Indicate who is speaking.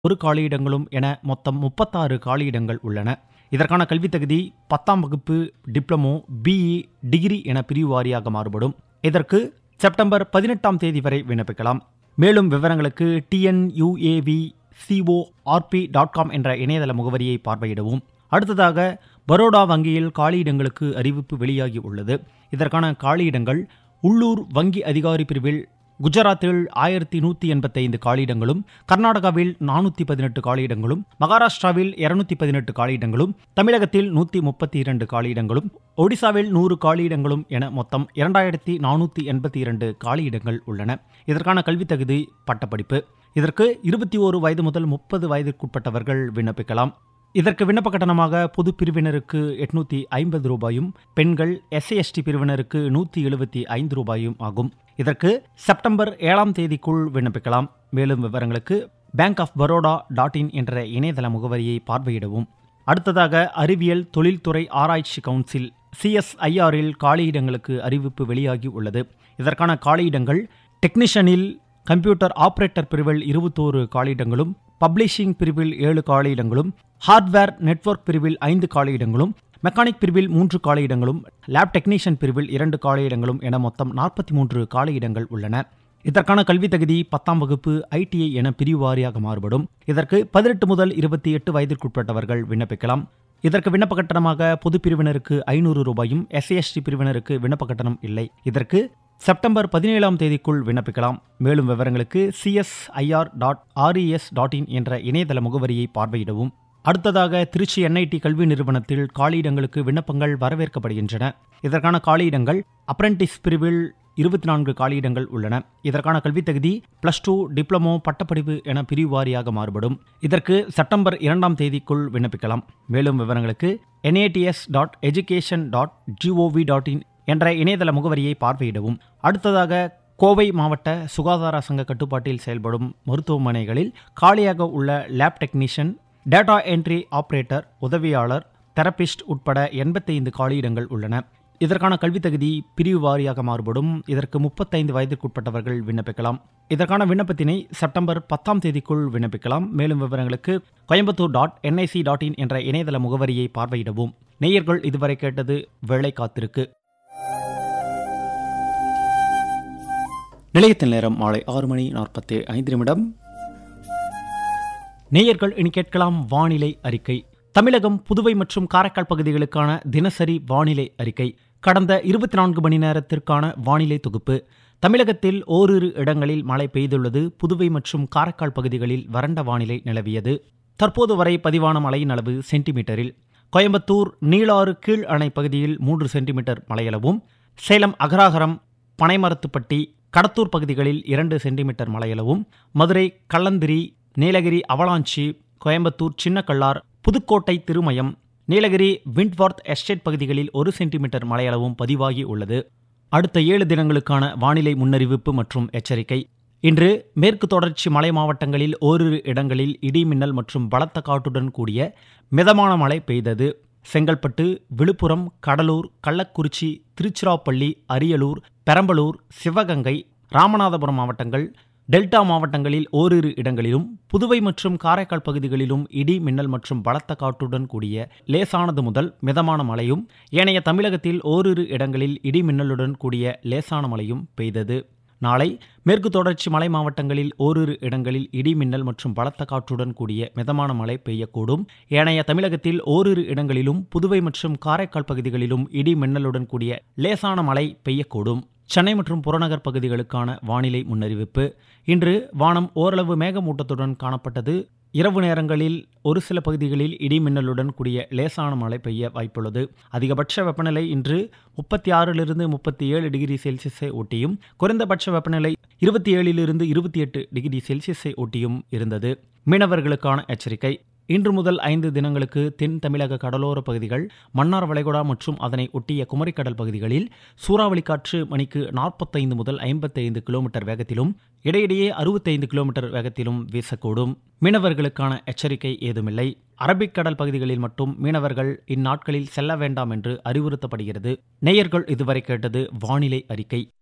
Speaker 1: ஒரு காலியிடங்களும் என மொத்தம் முப்பத்தாறு காலியிடங்கள் உள்ளன இதற்கான கல்வித் தகுதி பத்தாம் வகுப்பு டிப்ளமோ பிஇ டிகிரி என பிரிவு வாரியாக மாறுபடும் இதற்கு செப்டம்பர் பதினெட்டாம் தேதி வரை விண்ணப்பிக்கலாம் மேலும் விவரங்களுக்கு டிஎன்யூஏவி சிஓஆர்பி டாட் காம் என்ற இணையதள முகவரியை பார்வையிடவும் அடுத்ததாக பரோடா வங்கியில் காலியிடங்களுக்கு அறிவிப்பு வெளியாகி உள்ளது இதற்கான காலியிடங்கள் உள்ளூர் வங்கி அதிகாரி பிரிவில் குஜராத்தில் ஆயிரத்தி நூற்றி எண்பத்தைந்து காலியிடங்களும் கர்நாடகாவில் நானூற்றி பதினெட்டு காலியிடங்களும் மகாராஷ்டிராவில் இருநூத்தி பதினெட்டு காலியிடங்களும் தமிழகத்தில் நூற்றி முப்பத்தி இரண்டு காலியிடங்களும் ஒடிசாவில் நூறு காலியிடங்களும் என மொத்தம் இரண்டாயிரத்தி நானூற்றி எண்பத்தி இரண்டு காலியிடங்கள் உள்ளன இதற்கான கல்வித் தகுதி பட்டப்படிப்பு இதற்கு இருபத்தி ஓரு வயது முதல் முப்பது வயதிற்குட்பட்டவர்கள் விண்ணப்பிக்கலாம் இதற்கு விண்ணப்ப கட்டணமாக பொது பிரிவினருக்கு எட்நூத்தி ஐம்பது ரூபாயும் பெண்கள் எஸ்சி எஸ்டி பிரிவினருக்கு நூற்றி எழுபத்தி ஐந்து ரூபாயும் ஆகும் இதற்கு செப்டம்பர் ஏழாம் தேதிக்குள் விண்ணப்பிக்கலாம் மேலும் விவரங்களுக்கு Bank of Baroda dot in என்ற இணையதள முகவரியை பார்வையிடவும் அடுத்ததாக அறிவியல் தொழில்துறை ஆராய்ச்சி கவுன்சில் சிஎஸ்ஐஆரில் காலியிடங்களுக்கு அறிவிப்பு வெளியாகி உள்ளது இதற்கான காலியிடங்கள் டெக்னீஷியனில் கம்ப்யூட்டர் ஆபரேட்டர் பிரிவில் இருபத்தோரு காலியிடங்களும் பப்ளிஷிங் பிரிவில் ஏழு காலியிடங்களும் ஹார்ட்வேர் நெட்வொர்க் பிரிவில் ஐந்து காலியிடங்களும் மெக்கானிக் பிரிவில் மூன்று காலியிடங்களும் லேப் டெக்னீஷியன் பிரிவில் இரண்டு காலியிடங்களும் என மொத்தம் நாற்பத்தி மூன்று காலியிடங்கள் உள்ளன இதற்கான கல்வித் தகுதி பத்தாம் வகுப்பு ஐடிஐ என பிரிவு வாரியாக மாறுபடும் இதற்கு பதினெட்டு முதல் இருபத்தி எட்டு வயதிற்குட்பட்டவர்கள் விண்ணப்பிக்கலாம் இதற்கு விண்ணப்ப கட்டணமாக பொது பிரிவினருக்கு ஐநூறு ரூபாயும் எஸ்சிஎஸ்டி பிரிவினருக்கு விண்ணப்ப கட்டணம் இல்லை இதற்கு செப்டம்பர் பதினேழாம் தேதிக்குள் விண்ணப்பிக்கலாம் மேலும் விவரங்களுக்கு CSIR dot RES dot in என்ற இணையதள முகவரியை பார்வையிடவும் அடுத்ததாக திருச்சி என்ஐடி கல்வி நிறுவனத்தில் காலியிடங்களுக்கு விண்ணப்பங்கள் வரவேற்கப்படுகின்றன இதற்கான காலியிடங்கள் அப்ரெண்டிஸ் பிரிவில் இருபத்தி நான்கு காலியிடங்கள் உள்ளன இதற்கான கல்வித் தகுதி பிளஸ் டூ டிப்ளமோ பட்டப்படிப்பு என பிரிவு வாரியாக மாறுபடும் இதற்கு செப்டம்பர் இரண்டாம் தேதிக்குள் விண்ணப்பிக்கலாம் மேலும் விவரங்களுக்கு NATS dot education dot GOV dot in என்ற இணையதள முகவரியை பார்வையிடவும் அடுத்ததாக கோவை மாவட்ட சுகாதார சங்க கட்டுப்பாட்டில் செயல்படும் மருத்துவமனைகளில் காலியாக உள்ள lab technician data entry operator உதவியாளர் தெரபிஸ்ட் உட்பட எண்பத்தைந்து காலியிடங்கள் உள்ளன இதற்கான கல்வித் தகுதி பிரிவு வாரியாக மாறுபடும் இதற்கு முப்பத்தைந்து வயதிற்குட்பட்டவர்கள் விண்ணப்பிக்கலாம் இதற்கான விண்ணப்பத்தினை செப்டம்பர் பத்தாம் தேதிக்குள் விண்ணப்பிக்கலாம் மேலும் விவரங்களுக்கு Coimbatore dot NIC dot in என்ற இணையதள முகவரியை பார்வையிடவும் நேயர்கள் இதுவரை கேட்டது வேலை காத்திருக்கு நிலையத்தில் நேரம் மாலை ஆறு மணி நாற்பத்தி ஐந்து நிமிடம் நேயர்கள் இனி கேட்கலாம் வானிலை அறிக்கை தமிழகம் புதுவை மற்றும் காரைக்கால் பகுதிகளுக்கான தினசரி வானிலை அறிக்கை கடந்த இருபத்தி நான்கு மணி நேரத்திற்கான வானிலை தொகுப்பு தமிழகத்தில் ஓரிரு இடங்களில் மழை பெய்துள்ளது புதுவை மற்றும் காரைக்கால் பகுதிகளில் வறண்ட வானிலை நிலவியது தற்போது வரை பதிவான மழையின் அளவு சென்டிமீட்டரில் கோயம்புத்தூர் நீளாறு கீழ் அணை பகுதியில் மூன்று சென்டிமீட்டர் மழையளவும் சேலம் அகராகரம் பனைமரத்துப்பட்டி கடத்தூர் பகுதிகளில் இரண்டு சென்டிமீட்டர் மழையளவும் மதுரை கள்ளந்திரி நீலகிரி அவலாஞ்சி கோயம்புத்தூர் சின்னக்கல்லார் புதுக்கோட்டை திருமயம் நீலகிரி விண்ட்வார்த் எஸ்டேட் பகுதிகளில் ஒரு சென்டிமீட்டர் மழையளவும் பதிவாகி உள்ளது அடுத்த ஏழு தினங்களுக்கான வானிலை முன்னறிவிப்பு மற்றும் எச்சரிக்கை இன்று மேற்கு தொடர்ச்சி மலை மாவட்டங்களில் ஓரிரு இடங்களில் இடி மின்னல் மற்றும் பலத்த காற்றுடன் கூடிய மிதமான மழை பெய்தது செங்கல்பட்டு விழுப்புரம் கடலூர் கள்ளக்குறிச்சி திருச்சிராப்பள்ளி அரியலூர் பெரம்பலூர் சிவகங்கை ராமநாதபுரம் மாவட்டங்கள் டெல்டா மாவட்டங்களில் ஓரிரு இடங்களிலும் புதுவை மற்றும் காரைக்கால் பகுதிகளிலும் இடி மின்னல் மற்றும் பலத்த காற்றுடன் கூடிய லேசானது முதல் மிதமான மழையும் ஏனைய தமிழகத்தில் ஓரிரு இடங்களில் இடி மின்னலுடன் கூடிய லேசான மழையும் பெய்தது நாளை மேற்கு தொடர்ச்சி மலை மாவட்டங்களில் ஓரிரு இடங்களில் இடி மின்னல் மற்றும் பலத்த காற்றுடன் கூடிய மிதமான மழை பெய்யக்கூடும் ஏனைய தமிழகத்தில் ஓரிரு இடங்களிலும் புதுவை மற்றும் காரைக்கால் பகுதிகளிலும் இடி மின்னலுடன் கூடிய லேசான மழை பெய்யக்கூடும் சென்னை மற்றும் புறநகர் பகுதிகளுக்கான வானிலை முன்னறிவிப்பு இன்று வானம் ஓரளவு மேகமூட்டத்துடன் காணப்பட்டது இரவு நேரங்களில் ஒரு சில பகுதிகளில் இடி மின்னலுடன் கூடிய லேசான மழை பெய்ய வாய்ப்புள்ளது அதிகபட்ச வெப்பநிலை இன்று முப்பத்தி ஆறிலிருந்து முப்பத்தி ஏழு டிகிரி செல்சியஸை ஒட்டியும் குறைந்தபட்ச வெப்பநிலை இருபத்தி ஏழிலிருந்து இருபத்தி எட்டு டிகிரி செல்சியஸை ஒட்டியும் இருந்தது மீனவர்களுக்கான எச்சரிக்கை இன்று முதல் ஐந்து தினங்களுக்கு தென் தமிழக கடலோர பகுதிகள் மன்னார் வளைகுடா மற்றும் அதனை ஒட்டிய குமரிக்கடல் பகுதிகளில் சூறாவளி காற்று மணிக்கு நாற்பத்தைந்து முதல் ஐம்பத்தைந்து கிலோமீட்டர் வேகத்திலும் இடையிடையே அறுபத்தைந்து கிலோமீட்டர் வேகத்திலும் வீசக்கூடும் மீனவர்களுக்கான எச்சரிக்கை ஏதுமில்லை அரபிக்கடல் பகுதிகளில் மட்டும் மீனவர்கள் இந்நாட்களில் செல்ல வேண்டாம் என்று அறிவுறுத்தப்படுகிறது நேயர்கள் இதுவரை கேட்டது வானிலை அறிக்கை